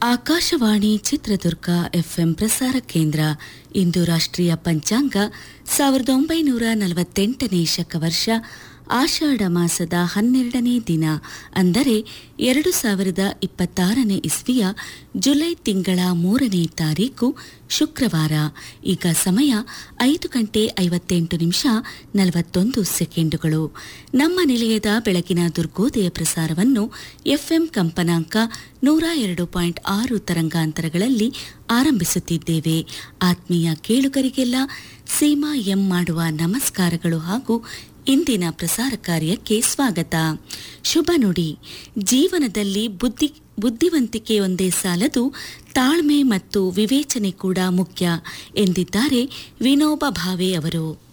Akashvani Chitradurga FM ಪ್ರಸಾರ ಕೇಂದ್ರ ಇಂದು ರಾಷ್ಟ್ರೀಯ ಪಂಚಾಂಗ ಸಾವಿರದ ಒಂಬೈನೂರ ನಲವತ್ತೆಂಟನೇ ಶಕವರ್ಷ ಆಷಾಢ ಮಾಸದ ಹನ್ನೆರಡನೇ ದಿನ ಅಂದರೆ ಎರಡು ಸಾವಿರದ ಇಪ್ಪತ್ತಾರನೇ ಇಸ್ವಿಯ ಜುಲೈ ತಿಂಗಳ ಮೂರನೇ ತಾರೀಕು ಶುಕ್ರವಾರ ಈಗ ಸಮಯ ಐದು ಗಂಟೆ ಐವತ್ತೆಂಟು ನಿಮಿಷ ನಲವತ್ತೊಂದು ಸೆಕೆಂಡುಗಳು ನಮ್ಮ ನಿಲಯದ ಬೆಳಗಿನ ದುರ್ಗೋದಯ ಪ್ರಸಾರವನ್ನು ಎಫ್ಎಂ ಕಂಪನಾಂಕ ನೂರ ಎರಡು ಪಾಯಿಂಟ್ ಆರು ತರಂಗಾಂತರಗಳಲ್ಲಿ ಆರಂಭಿಸುತ್ತಿದ್ದೇವೆ ಆತ್ಮೀಯ ಕೇಳುಗರಿಗೆಲ್ಲ ಸೀಮಾ ಎಂ ಮಾಡುವ ನಮಸ್ಕಾರಗಳು ಹಾಗೂ ಇಂದಿನ ಪ್ರಸಾರ ಕಾರ್ಯಕ್ಕೆ ಸ್ವಾಗತ ಶುಭ ನುಡಿ ಜೀವನದಲ್ಲಿ ಬುದ್ಧಿ ಬುದ್ಧಿವಂತಿಕೆಯೊಂದೇ ಸಾಲದು ತಾಳ್ಮೆ ಮತ್ತು ವಿವೇಚನೆ ಕೂಡ ಮುಖ್ಯ ಎಂದಿದ್ದಾರೆ ವಿನೋಬ ಭಾವೆ ಅವರು